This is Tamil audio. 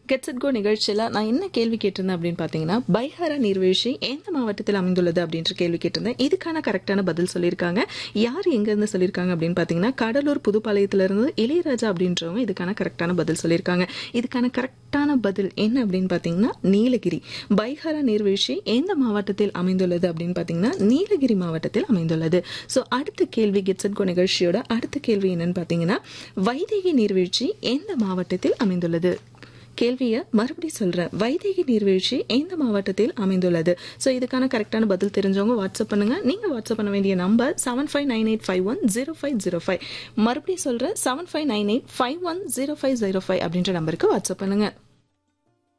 கெட்ஸ் இட் கோ நிகழ்ச்சியில் நான் என்ன கேள்வி கேட்டிருந்தேன் அப்படின்னு பார்த்தீங்கன்னா பைஹாரா நீர்வீழ்ச்சி எந்த மாவட்டத்தில் அமைந்துள்ளது அப்படின்ற கேள்வி கேட்டிருந்தேன் இதுக்கான கரெக்டான பதில் சொல்லியிருக்காங்க யார் எங்கேருந்து சொல்லியிருக்காங்க அப்படின்னு பார்த்தீங்கன்னா கடலூர் புதுப்பாளையத்திலிருந்து இளையராஜா அப்படின்றவங்க இதுக்கான கரெக்டான பதில் சொல்லியிருக்காங்க இதுக்கான கரெக்டான பதில் என்ன அப்படின்னு பார்த்தீங்கன்னா நீலகிரி பைஹாரா நீர்வீழ்ச்சி எந்த மாவட்டத்தில் அமைந்துள்ளது அப்படின்னு பார்த்தீங்கன்னா நீலகிரி மாவட்டத்தில் அமைந்துள்ளது ஸோ அடுத்த கேள்வி கெட்ஸ் இட் கோ நிகழ்ச்சியோட அடுத்த கேள்வி என்னன்னு பார்த்தீங்கன்னா வைதேகி நீர்வீழ்ச்சி எந்த மாவட்டத்தில் அமைந்துள்ளது கேள்வியை மறுபடியும் சொல்கிறேன் வைதேகி நீர்வீழ்ச்சி எந்த மாவட்டத்தில் அமைந்துள்ளது ஸோ இதுக்கான கரெக்டான பதில் தெரிஞ்சவங்க வாட்ஸ்அப் பண்ணுங்கள் நீங்கள் வாட்ஸ்அப் பண்ண வேண்டிய number seven five nine eight five one zero five zero five மறுபடியும் சொல்கிறேன் seven five nine eight five one zero five zero five அப்படின்ற நம்பருக்கு வாட்ஸ்அப் பண்ணுங்கள்